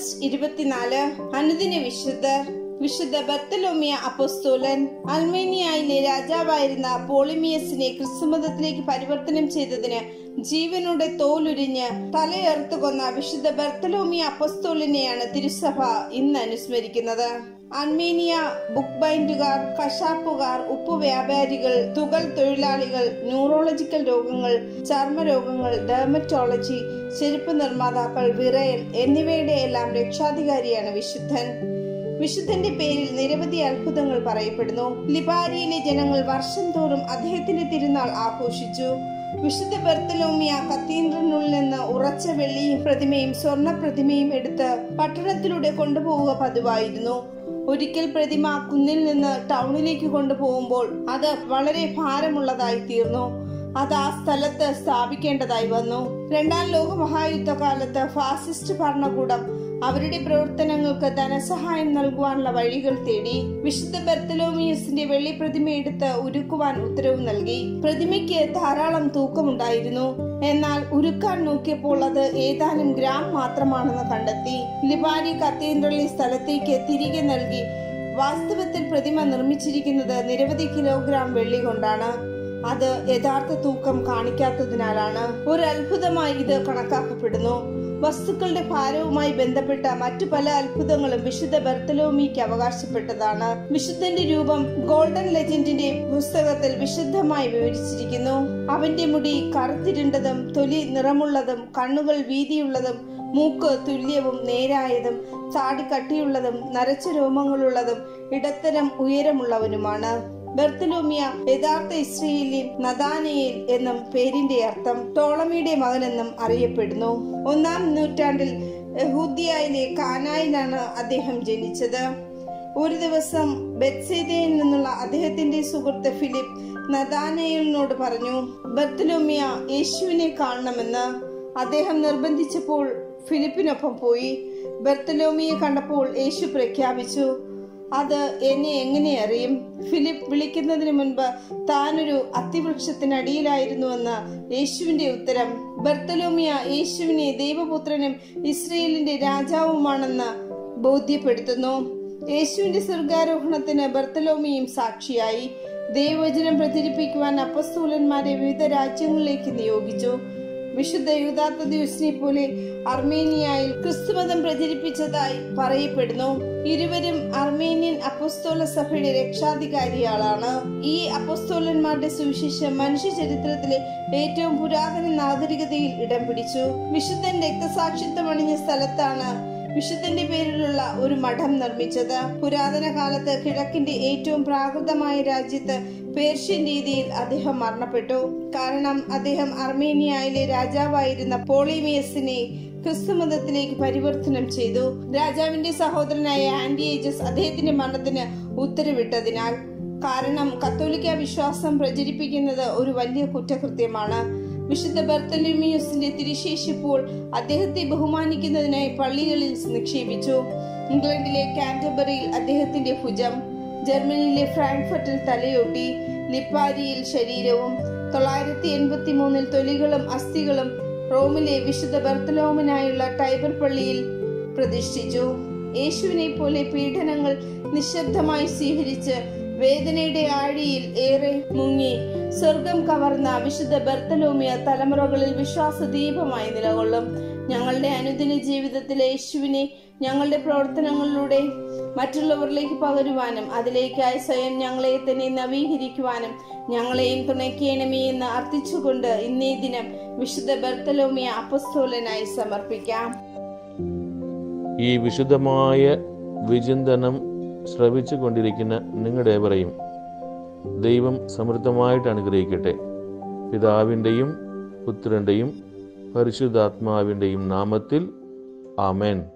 August ഇരുപത്തിനാല് അനുദിന വിശുദ്ധർ വിശുദ്ധ ബർത്തലോമിയ അപ്പോസ്തോലൻ അൽമേനിയയിലെ രാജാവായിരുന്ന പോളിമിയസിനെ ക്രിസ്തുമതത്തിലേക്ക് പരിവർത്തനം ചെയ്തതിന് ജീവനോടെ തോലുരിഞ്ഞ് തലയേർത്ത് കൊന്ന വിശുദ്ധ ബർത്തലോമിയ അപ്പോസ്തോലിനെയാണ് തിരുസഭ ഇന്ന് അനുസ്മരിക്കുന്നത് അർമേനിയ ബുക്ക് ബൈൻഡുകാർ കശാപ്പുകാർ ഉപ്പു വ്യാപാരികൾ തുകൽ തൊഴിലാളികൾ ന്യൂറോളജിക്കൽ രോഗങ്ങൾ ചർമ്മരോഗങ്ങൾ ഡെർമറ്റോളജി ചെരുപ്പ് നിർമ്മാതാക്കൾ വിറയൽ എന്നിവയുടെ എല്ലാം രക്ഷാധികാരിയാണ് വിശുദ്ധൻ വിശുദ്ധന്റെ പേരിൽ നിരവധി അത്ഭുതങ്ങൾ പറയപ്പെടുന്നു ലിബാരിയിലെ ജനങ്ങൾ വർഷം തോറും അദ്ദേഹത്തിന്റെ തിരുനാൾ ആഘോഷിച്ചു വിശുദ്ധ ബർത്തലോമിയ കത്തീന്ദ്രനുള്ളിൽ നിന്ന് ഉറച്ച വെള്ളിയും പ്രതിമയും സ്വർണ്ണ പ്രതിമയും എടുത്ത് പട്ടണത്തിലൂടെ കൊണ്ടുപോവുക പതിവായിരുന്നു ഒരിക്കൽ പ്രതിമ കുന്നിൽ നിന്ന് ടൗണിലേക്ക് കൊണ്ടുപോകുമ്പോൾ അത് വളരെ ഭാരമുള്ളതായി തീർന്നു അത് ആ സ്ഥലത്ത് സ്ഥാപിക്കേണ്ടതായി വന്നു രണ്ടാം ലോക മഹായുദ്ധകാലത്ത് ഫാസിസ്റ്റ് ഭരണകൂടം അവരുടെ പ്രവർത്തനങ്ങൾക്ക് ധനസഹായം നൽകുവാനുള്ള വഴികൾ തേടി വിശുദ്ധ ബർത്തലോമിയസിന്റെ വെള്ളി പ്രതിമ എടുത്ത് ഉരുക്കുവാൻ ഉത്തരവ് നൽകി പ്രതിമയ്ക്ക് ധാരാളം തൂക്കമുണ്ടായിരുന്നു എന്നാൽ ഉരുക്കാൻ നോക്കിയപ്പോൾ അത് ഏതാനും ഗ്രാം മാത്രമാണെന്ന് കണ്ടെത്തി ലിബാരി കത്തീന്ദ്രലി സ്ഥലത്തേക്ക് തിരികെ നൽകി വാസ്തവത്തിൽ പ്രതിമ നിർമ്മിച്ചിരിക്കുന്നത് നിരവധി കിലോഗ്രാം വെള്ളി കൊണ്ടാണ് അത് യഥാർത്ഥ തൂക്കം കാണിക്കാത്തതിനാലാണ് ഒരു അത്ഭുതമായി ഇത് കണക്കാക്കപ്പെടുന്നു വസ്തുക്കളുടെ ഭാരവുമായി ബന്ധപ്പെട്ട മറ്റു പല അത്ഭുതങ്ങളും വിശുദ്ധ ബർത്തലോമിക്ക് അവകാശപ്പെട്ടതാണ് വിശുദ്ധന്റെ രൂപം ഗോൾഡൻ ലെജൻഡിന്റെ പുസ്തകത്തിൽ വിശുദ്ധമായി വിവരിച്ചിരിക്കുന്നു അവന്റെ മുടി കറുത്തിരുണ്ടതും തൊലി നിറമുള്ളതും കണ്ണുകൾ വീതിയുള്ളതും മൂക്ക് തുല്യവും നേരായതും താടി കട്ടിയുള്ളതും നരച്ച രോമങ്ങളുള്ളതും ഇടത്തരം ഉയരമുള്ളവനുമാണ് ബർത്തലോമിയ യഥാർത്ഥ ഇസ്രയേലിൻ നദാനയേൽ എന്നും പേരിന്റെ അർത്ഥം ടോളമിയുടെ മകനെന്നും അറിയപ്പെടുന്നു ഒന്നാം നൂറ്റാണ്ടിൽ യഹൂദിയയിലെ കാനായിലാണ് അദ്ദേഹം ജനിച്ചത് ഒരു ദിവസം ബെത്സേദയിൽ നിന്നുള്ള അദ്ദേഹത്തിന്റെ സുഹൃത്ത് ഫിലിപ്പ് നദാനയേലിനോട് പറഞ്ഞു ബർത്തലോമിയ യേശുവിനെ കാണണമെന്ന് അദ്ദേഹം നിർബന്ധിച്ചപ്പോൾ ഫിലിപ്പിനൊപ്പം പോയി ബർത്തലോമിയെ കണ്ടപ്പോൾ യേശു പ്രഖ്യാപിച്ചു അത് എന്നെ എങ്ങനെ അറിയും ഫിലിപ്പ് വിളിക്കുന്നതിന് മുൻപ് താനൊരു അത്തിവൃക്ഷത്തിനടിയിലായിരുന്നുവെന്ന് യേശുവിന്റെ ഉത്തരം ബർത്തലോമിയ യേശുവിനെ ദൈവപുത്രനും ഇസ്രയേലിന്റെ രാജാവുമാണെന്ന് ബോധ്യപ്പെടുത്തുന്നു യേശുവിന്റെ സ്വർഗാരോഹണത്തിന് ബർത്തലോമിയും സാക്ഷിയായി ദൈവവചനം പ്രചരിപ്പിക്കുവാൻ അപ്പസ്തൂലന്മാരെ വിവിധ രാജ്യങ്ങളിലേക്ക് നിയോഗിച്ചു വിശുദ്ധ യൂദാത്തദ്യൂസിനെ പോലെ അർമേനിയയിൽ ക്രിസ്തുമതം പ്രചരിപ്പിച്ചതായി പറയപ്പെടുന്നു ഇരുവരും അർമേനിയൻ അപ്പസ്തോല സഭയുടെ രക്ഷാധികാരികളാണ് ഈ അപ്പസ്തോലന്മാരുടെ സുവിശേഷം മനുഷ്യ ചരിത്രത്തിലെ ഏറ്റവും പുരാതന നാഗരികതയിൽ ഇടം പിടിച്ചു വിശുദ്ധൻ രക്തസാക്ഷിത്വം അണിഞ്ഞ സ്ഥലത്താണ് വിശുദ്ധന്റെ പേരിലുള്ള ഒരു മഠം നിർമ്മിച്ചത് പുരാതന കാലത്ത് കിഴക്കിന്റെ ഏറ്റവും പ്രാകൃതമായ രാജ്യത്ത് പേർഷ്യൻ രീതിയിൽ അദ്ദേഹം മരണപ്പെട്ടു കാരണം അദ്ദേഹം അർമേനിയയിലെ രാജാവായിരുന്ന പോളിമിയസിനെ ക്രിസ്തുമതത്തിലേക്ക് പരിവർത്തനം ചെയ്തു രാജാവിന്റെ സഹോദരനായ ആന്റിയേജസ് അദ്ദേഹത്തിന്റെ മരണത്തിന് ഉത്തരവിട്ടതിനാൽ കാരണം കത്തോലിക്ക വിശ്വാസം പ്രചരിപ്പിക്കുന്നത് ഒരു വലിയ കുറ്റകൃത്യമാണ് വിശുദ്ധ ബർത്തലിമിയസിന്റെ തിരുശേഷിപ്പോൾ അദ്ദേഹത്തെ ബഹുമാനിക്കുന്നതിനായി പള്ളികളിൽ നിക്ഷേപിച്ചു ഇംഗ്ലണ്ടിലെ കാന്റബറിയിൽ അദ്ദേഹത്തിന്റെ ഭുജം ജർമ്മനിയിലെ ഫ്രാങ്ക്ഫർട്ടിൽ തലയൊട്ടി ലിപ്പാരിയിൽ ശരീരവും തൊള്ളായിരത്തി എൺപത്തി മൂന്നിൽ തൊലികളും അസ്ഥികളും റോമിലെ വിശുദ്ധ ബർത്തലോമനായുള്ള ടൈബർ പള്ളിയിൽ പ്രതിഷ്ഠിച്ചു യേശുവിനെ പോലെ പീഡനങ്ങൾ നിശബ്ദമായി സ്വീകരിച്ച് വേദനയുടെ ആഴിയിൽ ഏറെ മുങ്ങി സ്വർഗം കവർന്ന വിശുദ്ധ ബർത്തലോമിയ തലമുറകളിൽ വിശ്വാസ ദീപമായി നിലകൊള്ളും ഞങ്ങളുടെ അനുദിന ജീവിതത്തിലെ യേശുവിനെ ഞങ്ങളുടെ പ്രവർത്തനങ്ങളിലൂടെ മറ്റുള്ളവരിലേക്ക് പകരുവാനും അതിലേക്കായി സ്വയം ഞങ്ങളെ തന്നെ നവീകരിക്കുവാനും ഞങ്ങളെയും തുണയ്ക്കണമേ എന്ന് അർത്ഥിച്ചുകൊണ്ട് ഇന്നേ ദിനം വിശുദ്ധ ബർത്തലോമിയ അപ്പസ്തോലനായി സമർപ്പിക്കാം ഈ വിശുദ്ധമായ വിചിന്തനം ശ്രവിച്ചു കൊണ്ടിരിക്കുന്ന നിങ്ങളുടേവരെയും ദൈവം സമൃദ്ധമായിട്ട് അനുഗ്രഹിക്കട്ടെ പിതാവിൻ്റെയും പുത്രൻ്റെയും പരിശുദ്ധാത്മാവിൻ്റെയും നാമത്തിൽ ആമേൻ